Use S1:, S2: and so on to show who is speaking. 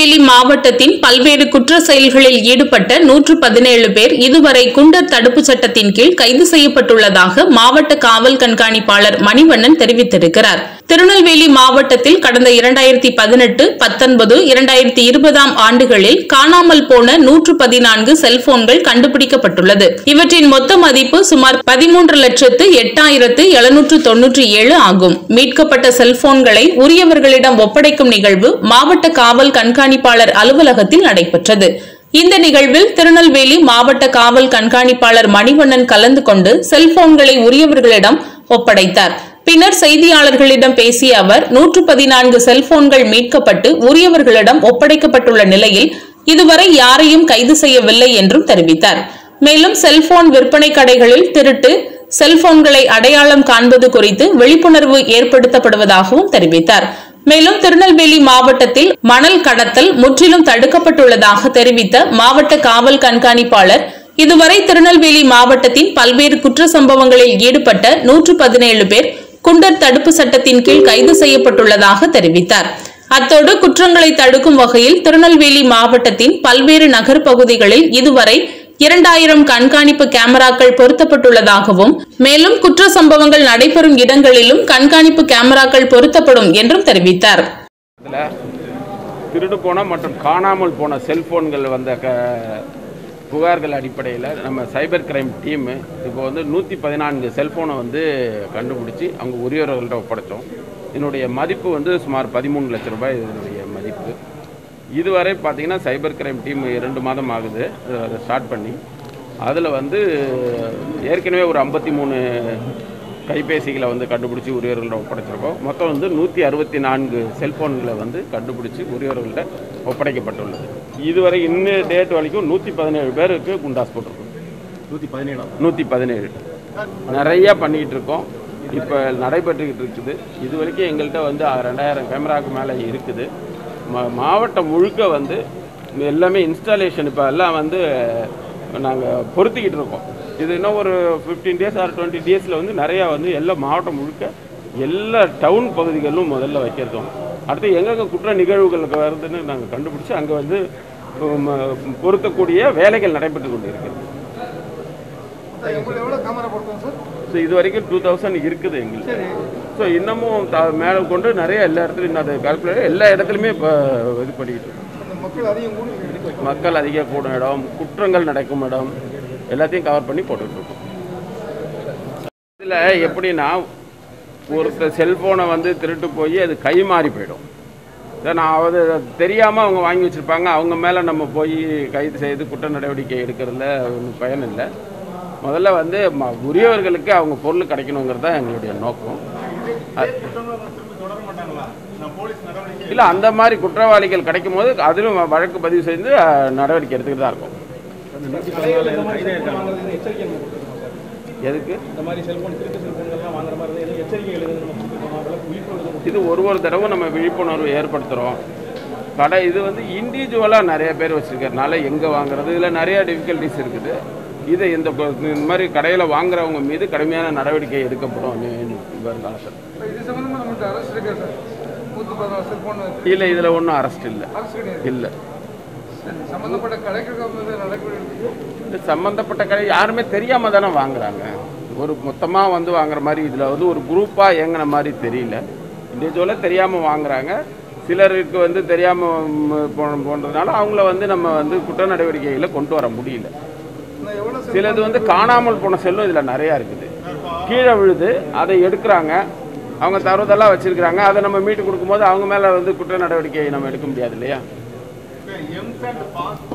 S1: திருநெல்வேலி மாவட்டத்தின் பல்வேறு குற்ற செயல்களில் ஈடுபட்ட நூற்று பதினேழு பேர் இதுவரை குண்டர் தடுப்புச் சட்டத்தின் கீழ் கைது செய்யப்பட்டுள்ளதாக மாவட்ட காவல் கண்காணிப்பாளர் மணிவண்ணன் தெரிவித்திருக்கிறார் திருநெல்வேலி மாவட்டத்தில் கடந்த இரண்டாயிரத்தி பதினெட்டு பத்தொன்பது இரண்டாயிரத்தி இருபதாம் ஆண்டுகளில் காணாமல் போன நூற்று பதினான்கு செல்போன்கள் கண்டுபிடிக்கப்பட்டுள்ளது இவற்றின் மொத்த மதிப்பு சுமார் பதிமூன்று லட்சத்து எட்டாயிரத்து எழுநூற்று தொன்னூற்றி ஏழு ஆகும் மீட்கப்பட்ட செல்போன்களை உரியவர்களிடம் ஒப்படைக்கும் நிகழ்வு மாவட்ட காவல் கண்காணிப்பாளர் அலுவலகத்தில் நடைபெற்றது இந்த நிகழ்வில் திருநெல்வேலி மாவட்ட காவல் கண்காணிப்பாளர் மணிவண்ணன் கலந்து கொண்டு செல்போன்களை உரியவர்களிடம் ஒப்படைத்தார் பின்னர் செய்தியாளர்களிடம் பேசிய அவர் நூற்று பதினான்கு செல்போன்கள் மீட்கப்பட்டு உரியவர்களிடம் ஒப்படைக்கப்பட்டுள்ள நிலையில் இதுவரை யாரையும் கைது செய்யவில்லை என்றும் தெரிவித்தார் மேலும் செல்போன் விற்பனை கடைகளில் திருட்டு செல்போன்களை அடையாளம் காண்பது குறித்து விழிப்புணர்வு ஏற்படுத்தப்படுவதாகவும் தெரிவித்தார் மேலும் திருநெல்வேலி மாவட்டத்தில் மணல் கடத்தல் முற்றிலும் தடுக்கப்பட்டுள்ளதாக தெரிவித்த மாவட்ட காவல் கண்காணிப்பாளர் இதுவரை திருநெல்வேலி மாவட்டத்தின் பல்வேறு குற்ற சம்பவங்களில் ஈடுபட்ட நூற்று பதினேழு பேர் குண்டர் தடுப்பு சட்டத்தின் கீழ் கைது செய்யப்பட்டுள்ளதாக தெரிவித்தார் அத்தோடு குற்றங்களை தடுக்கும் வகையில் திருநெல்வேலி மாவட்டத்தின் பல்வேறு நகர் பகுதிகளில் இதுவரை இரண்டாயிரம் கண்காணிப்பு கேமராக்கள் பொருத்தப்பட்டுள்ளதாகவும் மேலும் குற்ற சம்பவங்கள் நடைபெறும் இடங்களிலும் கண்காணிப்பு கேமராக்கள் பொருத்தப்படும் என்றும் தெரிவித்தார்
S2: இதில் திருடு போன மற்றும் காணாமல் போன செல்போன்கள் வந்த க புகார்கள் அடிப்படையில் நம்ம சைபர் கிரைம் டீமு இப்போ வந்து நூற்றி பதினான்கு செல்ஃபோனை வந்து கண்டுபிடிச்சி அவங்க உரியவர்கள்ட்ட ஒப்படைச்சோம் இதனுடைய மதிப்பு வந்து சுமார் பதிமூணு லட்ச ரூபாய் இதனுடைய மதிப்பு இதுவரை பார்த்தீங்கன்னா சைபர் கிரைம் டீம் இரண்டு மாதம் ஆகுது அதை ஸ்டார்ட் பண்ணி அதில் வந்து ஏற்கனவே ஒரு ஐம்பத்தி மூணு கைபேசிகளை வந்து கண்டுபிடிச்சி உரியவர்கள்ட்ட ஒப்படைச்சிருக்கோம் மொத்தம் வந்து நூற்றி அறுபத்தி நான்கு செல்ஃபோன்களை வந்து கண்டுபிடிச்சி உரியவர்கள்ட்ட ஒப்படைக்கப்பட்டுள்ளது இதுவரை இன்னும் டேட் வரைக்கும் நூற்றி பதினேழு பேருக்கு குண்டாஸ் போட்டிருக்கோம்
S3: நூற்றி பதினேழாம்
S2: நூற்றி பதினேழு நிறைய பண்ணிக்கிட்டு இருக்கோம் இப்போ நடைபெற்றுக்கிட்டு இருக்குது இது வரைக்கும் எங்கள்கிட்ட வந்து ரெண்டாயிரம் கேமராவுக்கு மேலே இருக்குது மா மாவட்டம் முழுக்க வந்து எல்லாமே இன்ஸ்டாலேஷன் இப்போ எல்லாம் வந்து நாங்கள் பொருத்திக்கிட்டு இருக்கோம் இது இன்னும் ஒரு ஃபிஃப்டீன் டேஸ் ஆர் டுவெண்ட்டி டேஸில் வந்து நிறையா வந்து எல்லா மாவட்டம் முழுக்க எல்லா டவுன் பகுதிகளிலும் முதல்ல வைக்கிறதும் அடுத்து எங்கெங்கே குற்ற நிகழ்வுகளுக்கு வருதுன்னு நாங்கள் கண்டுபிடிச்சி அங்கே வந்து உம், பொருத்தக்கூடிய வேலைகள் நடைபெற்று கொண்டு இருக்கிறது
S3: எவ்வளோ கேமரா போட்டோம் சார்
S2: ஸோ இது வரைக்கும் டூ தௌசண்ட் இருக்குது எங்களுக்கு ஸோ இன்னமும் த மேலே கொண்டு நிறைய எல்லா இடத்துலையும் இன்னும் அதை கால்குலேட் எல்லா இடத்துலையுமே இப்போ இது பண்ணிக்கிட்டு இருக்கோம்
S3: அந்த மக்கள் அதிகம் கூடி
S2: மக்கள் அதிக கூடும் இடம் குற்றங்கள் நடக்கும் இடம் எல்லாத்தையும் கவர் பண்ணி போட்டுட்டு இருக்கோம் இதில் எப்படின்னா ஒருத்தர் செல்ஃபோனை வந்து திருட்டு போய் அது கை மாறி போயிடும் இதை நான் அது தெரியாமல் அவங்க வாங்கி வச்சுருப்பாங்க அவங்க மேலே நம்ம போய் கைது செய்து குற்ற நடவடிக்கை எடுக்கிறதுல ஒன்றும் பயன் இல்லை முதல்ல வந்து ம- உரியவர்களுக்கு அவங்க பொருள் கிடைக்கணுங்கிறது தான் எங்களுடைய நோக்கம் இல்லை அந்த மாதிரி குற்றவாளிகள் கிடைக்கும் போது அதிலும் வழக்கு பதிவு செய்து அஹ், நடவடிக்கை எடுத்துக்கிட்டு தான் இருக்கும்
S3: அந்த நூற்றி பதினாலு கைதே இருக்காங்க
S4: எச்சரிக்கை
S2: எதுக்கு
S4: இந்த மாதிரி செல்போன் திருட்டு செல்போன்கள்லாம் வாங்குற மாதிரி இருந்தால் எதுவும் எச்சரிக்கைகள் எதுவும் நம்ம கொடுத்துருக்கோம் அதெல்லாம் விழிப்புணர்வு
S2: இது ஒரு ஒரு தடவை நம்ம விழிப்புணர்வு ஏற்படுத்துகிறோம் கடை இது வந்து இண்டிவிஜுவலாக நிறைய பேர் வச்சுருக்கறனால எங்கே வாங்குறது இதில் நிறைய டிஃபிகல்ட்டிஸ் இருக்குது இது இந்த கொ- இந்த மாதிரி கடையில் வாங்குறவங்க மீது கடுமையான நடவடிக்கை எடுக்கப்படும் இனி வருங்காலத்தில்
S3: இது சம்மந்தமாக நம்மகிட்ட அரசு இருக்கா சார் நூற்றி பதினாலு செல்ஃபோன்
S2: இல்லை இதில் ஒன்றும் அரெஸ்ட் இல்லை
S3: அரசு கிடையாது
S2: இல்லை
S3: சம்மந்தப்பட்ட கடைக்கு வந்து நடக்கக்கூடிய
S2: இது சம்மந்தப்பட்ட கடை யாருமே தெரியாமல் தானே வாங்குறாங்க ஒரு மொத்தமாக வந்து வாங்குற மாதிரி இதில் வந்து ஒரு குரூப்பாக இயங்குன மாதிரி தெரியல இண்டிவிஜுவலாக தெரியாமல் வாங்குறாங்க சிலருக்கு வந்து தெரியாமல் போன்றதுனால அவங்கள வந்து நம்ம வந்து குற்ற நடவடிக்கைகளை கொண்டு வர முடியல
S3: நான் எவ்வளோ
S2: சிலது வந்து காணாமல் போன செல்லும் இதில் நிறையா இருக்குது கீழே விழுது அதை எடுக்கிறாங்க அவங்க தருவதெல்லாம் வச்சிருக்கிறாங்க அதை நம்ம மீட்டு கொடுக்கும்போது அவங்க மேலே வந்து குற்ற நடவடிக்கையை நம்ம எடுக்க முடியாது இல்லையா
S3: எம்சாண்ட் பாஸ்